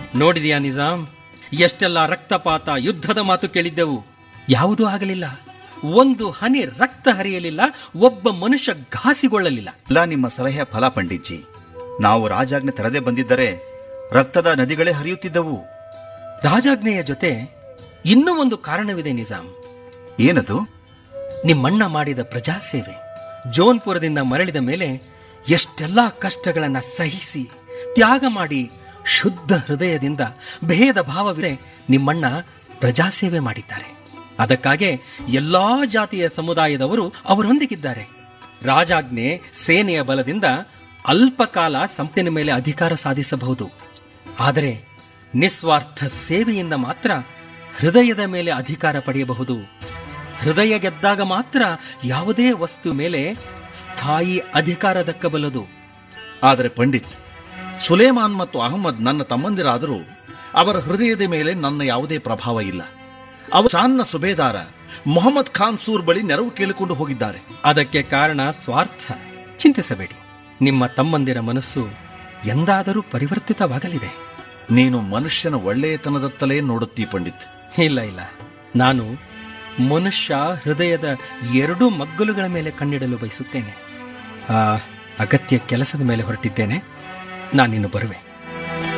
ನೋಡಿದೆಯಾ ನಿಜಾಮ್ ಎಷ್ಟೆಲ್ಲ ರಕ್ತಪಾತ ಯುದ್ಧದ ಮಾತು ಕೇಳಿದ್ದೆವು ಯಾವುದೂ ಆಗಲಿಲ್ಲ ಒಂದು ಹನಿ ರಕ್ತ ಹರಿಯಲಿಲ್ಲ ಒಬ್ಬ ಮನುಷ್ಯ ಘಾಸಿಗೊಳ್ಳಲಿಲ್ಲ ಎಲ್ಲ ನಿಮ್ಮ ಸಲಹೆಯ ಫಲ ಪಂಡಿತ್ಜಿ ನಾವು ರಾಜಾಜ್ಞೆ ತರದೆ ಬಂದಿದ್ದರೆ ರಕ್ತದ ನದಿಗಳೇ ಹರಿಯುತ್ತಿದ್ದವು ರಾಜಾಜ್ಞೆಯ ಜೊತೆ ಇನ್ನೂ ಒಂದು ಕಾರಣವಿದೆ ನಿಜಾಮ್ ಏನದು ನಿಮ್ಮಣ್ಣ ಮಾಡಿದ ಪ್ರಜಾಸೇವೆ ಜೋನ್ಪುರದಿಂದ ಮರಳಿದ ಮೇಲೆ ಎಷ್ಟೆಲ್ಲಾ ಕಷ್ಟಗಳನ್ನ ಸಹಿಸಿ ತ್ಯಾಗ ಮಾಡಿ ಶುದ್ಧ ಹೃದಯದಿಂದ ಭೇದ ಭಾವವಿದೆ ನಿಮ್ಮಣ್ಣ ಪ್ರಜಾಸೇವೆ ಮಾಡಿದ್ದಾರೆ ಅದಕ್ಕಾಗೆ ಎಲ್ಲಾ ಜಾತಿಯ ಸಮುದಾಯದವರು ಅವರೊಂದಿಗಿದ್ದಾರೆ ರಾಜಾಜ್ಞೆ ಸೇನೆಯ ಬಲದಿಂದ ಅಲ್ಪಕಾಲ ಸಂಪಿನ ಮೇಲೆ ಅಧಿಕಾರ ಸಾಧಿಸಬಹುದು ಆದರೆ ನಿಸ್ವಾರ್ಥ ಸೇವೆಯಿಂದ ಮಾತ್ರ ಹೃದಯದ ಮೇಲೆ ಅಧಿಕಾರ ಪಡೆಯಬಹುದು ಹೃದಯ ಗೆದ್ದಾಗ ಮಾತ್ರ ಯಾವುದೇ ವಸ್ತು ಮೇಲೆ ಸ್ಥಾಯಿ ಅಧಿಕಾರ ದಕ್ಕಬಲ್ಲದು ಆದರೆ ಪಂಡಿತ್ ಸುಲೇಮಾನ್ ಮತ್ತು ಅಹಮ್ಮದ್ ನನ್ನ ತಮ್ಮಂದಿರಾದರೂ ಅವರ ಹೃದಯದ ಮೇಲೆ ನನ್ನ ಯಾವುದೇ ಪ್ರಭಾವ ಇಲ್ಲ ಅವರು ಶಾನ್ನ ಸುಬೇದಾರ ಮೊಹಮ್ಮದ್ ಖಾನ್ ಸೂರ್ ಬಳಿ ನೆರವು ಕೇಳಿಕೊಂಡು ಹೋಗಿದ್ದಾರೆ ಅದಕ್ಕೆ ಕಾರಣ ಸ್ವಾರ್ಥ ಚಿಂತಿಸಬೇಡಿ ನಿಮ್ಮ ತಮ್ಮಂದಿರ ಮನಸ್ಸು ಎಂದಾದರೂ ಪರಿವರ್ತಿತವಾಗಲಿದೆ ನೀನು ಮನುಷ್ಯನ ಒಳ್ಳೆಯತನದತ್ತಲೇ ನೋಡುತ್ತೀ ಪಂಡಿತ್ ಇಲ್ಲ ಇಲ್ಲ ನಾನು ಮನುಷ್ಯ ಹೃದಯದ ಎರಡೂ ಮಗ್ಗಲುಗಳ ಮೇಲೆ ಕಣ್ಣಿಡಲು ಬಯಸುತ್ತೇನೆ ಆ ಅಗತ್ಯ ಕೆಲಸದ ಮೇಲೆ ಹೊರಟಿದ್ದೇನೆ ನಾನಿನ್ನು ಬರುವೆ